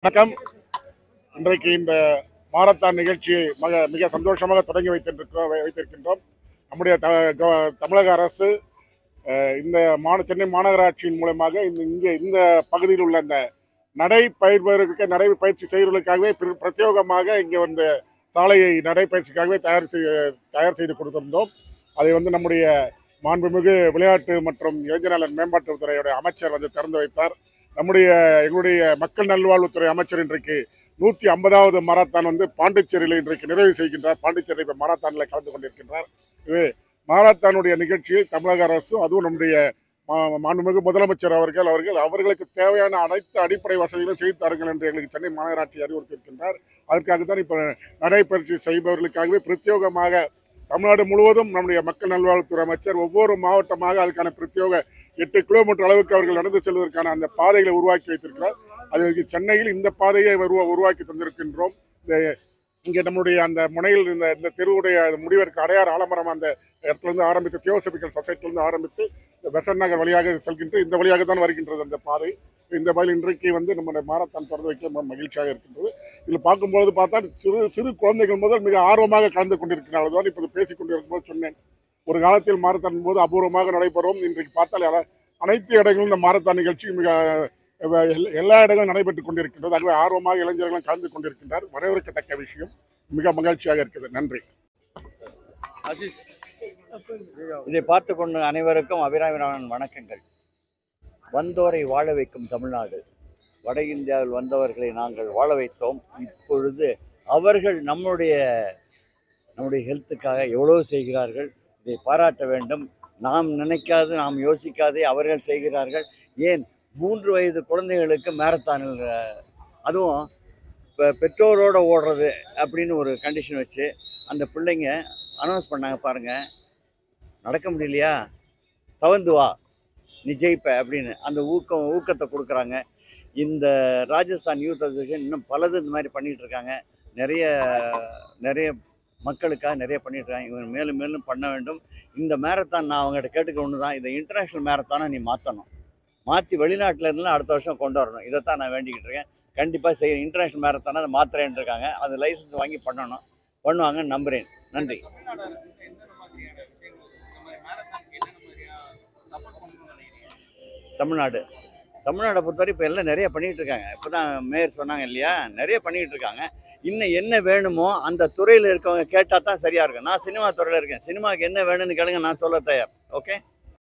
வணக்கம் இன்றைக்கு இந்த மாரத்தான் நிகழ்ச்சியை மக மிக சந்தோஷமாக தொடங்கி வைத்திருக்கிறோம் வை- வைத்திருக்கின்றோம் நம்முடைய த கவ- தமிழக அரசு அஹ், இந்த மான சென்னை மாநகராட்சியின் மூலமாக இந்த இங்கே இந்த பகுதியில் உள்ள அந்த நடை பயிர்பவர்களுக்கு நடை பயிற்சி செய்வதற்காகவே பிர- பிரத்யேகமாக இங்கே வந்து சாலையை நடைப்பயிற்சிக்காகவே தயார் செய்ய தயார் செய்து கொடுத்திருந்தோம் அதை வந்து நம்முடைய மாண்புமிகு விளையாட்டு மற்றும் இளைஞர் நலன் மேம்பாட்டுத்துறையுடைய அமைச்சர் வந்து திறந்து வைத்தார் நம்முடைய எங்களுடைய மக்கள் நல்வாழ்வுத்துறை அமைச்சர் இன்றைக்கு நூற்றி ஐம்பதாவது மாரத்தான் வந்து பாண்டிச்சேரியில் இன்றைக்கு நிறைவு செய்கின்றார் பாண்டிச்சேரியில் இப்போ மாரத்தானில் கலந்து கொண்டிருக்கின்றார் இது மாரத்தானுடைய நிகழ்ச்சியை தமிழக அரசு அதுவும் நம்முடைய மா- மாண்புமிகு முதலமைச்சர் அவர்கள் அவர்கள் அவர்களுக்கு தேவையான அனைத்து அடிப்படை வசதிகளும் செய்து தாருங்கள் என்று எங்களுக்கு சென்னை மாநகராட்சி அறிவுறுத்தியிருக்கின்றார் அதற்காக தான் இப்போ நடைபயிற்சி செய்பவர்களுக்காகவே பிரத்யேகமாக தமிழ்நாடு முழுவதும் நம்முடைய மக்கள் நல்வாழ்வுத்துறை அமைச்சர் ஒவ்வொரு மாவட்டமாக அதுக்கான பிரத்யேக எட்டு கிலோமீட்டர் அளவுக்கு அவர்கள் நடந்து செல்வதற்கான அந்த பாதைகளை உருவாக்கி வைத்திருக்கிறார் அதற்கு சென்னையில் இந்த பாதையை உருவா உருவாக்கி தந்திருக்கின்றோம் இந்த இங்கே நம்முடைய அந்த முனையில் இந்த இந்த தெருவுடைய முடிவிற்கு அடையார் ஆலமரம் அந்த இடத்துலேருந்து ஆரம்பித்து தியோசபிக்கல் சொசைட்டிலேருந்து ஆரம்பித்து இந்த பெசன் நகர் வழியாக செல்கின்ற இந்த வழியாக தான் வருகின்றது அந்த பாதை இந்த பாதையில் இன்றைக்கு வந்து நம்முடைய மாரத்தான் திறந்து வைக்க ரொம்ப மகிழ்ச்சியாக இருக்கின்றது இதில் பார்க்கும்பொழுது பார்த்தா சிறு சிறு குழந்தைகள் முதல் மிக ஆர்வமாக கலந்து கொண்டிருக்கிறார்கள் தான் இப்போது பேசிக் கொண்டிருக்கும்போது சொன்னேன் ஒரு காலத்தில் மாரத்தான் போது அபூர்வமாக நடைபெறும் இன்றைக்கு பார்த்தால் அன- அனைத்து இடங்களிலும் இந்த மாரத்தான் நிகழ்ச்சி மிக அஹ், எல்லா- எல்லா இடங்களும் நடைபெற்றுக் கொண்டிருக்கின்றது ஆகவே ஆர்வமாக இளைஞர்களும் கலந்து கொண்டிருக்கின்றார் வரவேற்கத்தக்க விஷயம் மிக மகிழ்ச்சியாக இருக்குது நன்றி இதை பார்த்து கொண்டு அனைவருக்கும் அபிராமிராமன் வணக்கங்கள் வந்தோரை வாழ வைக்கும் தமிழ்நாடு வட இந்தியாவில் வந்தவர்களை நாங்கள் வாழ வைத்தோம் இப்பொழுது அவர்கள் நம்முடைய நம்முடைய ஹெல்த்துக்காக எவ்வளோ செய்கிறார்கள் இதை பாராட்ட வேண்டும் நாம் நினைக்காது நாம் யோசிக்காதே அவர்கள் செய்கிறார்கள் ஏன் மூன்று வயது குழந்தைகளுக்கு மேரத்தானில் அஹ், அதுவும் இப்போ பெற்றோரோட ஓடுறது அப்படின்னு ஒரு கண்டிஷன் வச்சு அந்த பிள்ளைங்க அனௌன்ஸ் பண்ணாங்க பாருங்கள் நடக்க முடியலையா தவந்து வா நீ ஜெயிப்ப அப்படின்னு அந்த ஊக்கம் ஊக்கத்தை கொடுக்குறாங்க இந்த ராஜஸ்தான் யூத் அசோசியேஷன் இன்னும் பலது இந்த மாதிரி பண்ணிகிட்டு இருக்காங்க நிறைய நிறைய மக்களுக்காக நிறைய பண்ணிட்டு இருக்காங்க இவங்க மேலும் மேலும் பண்ண வேண்டும் இந்த மேரத்தான் நான் அவங்ககிட்ட கேட்டுக்க ஒன்று தான் இதை இன்டர்நேஷ்னல் மேரத்தானை நீ மாற்றணும் மாற்றி வெளிநாட்டில் இருந்தெல்லாம் அடுத்த வருஷம் கொண்டு வரணும் இதை தான் நான் வேண்டிக்கிட்டு இருக்கேன் கண்டிப்பாக செய்ய இன்டர்நேஷ்னல் மேரத்தானை அதை மாத்திரேன் இருக்காங்க அது லைசன்ஸ் வாங்கி பண்ணணும் பண்ணுவாங்கன்னு நம்புகிறேன் நன்றி தமிழ்நாடு தமிழ்நாடை பொறுத்தவரை இப்போ எல்லாம் நிறைய பண்ணிகிட்டு இருக்காங்க இப்போ தான் மேயர் சொன்னாங்க இல்லையா நிறைய பண்ணிகிட்டு இருக்காங்க இன்னும் என்ன வேணுமோ அந்த துறையில் இருக்கவங்க கேட்டால் தான் சரியாக இருக்கும் நான் சினிமா துறையில் இருக்கேன் சினிமாவுக்கு என்ன வேணும்னு கேளுங்க நான் சொல்ல தயார் ஓகே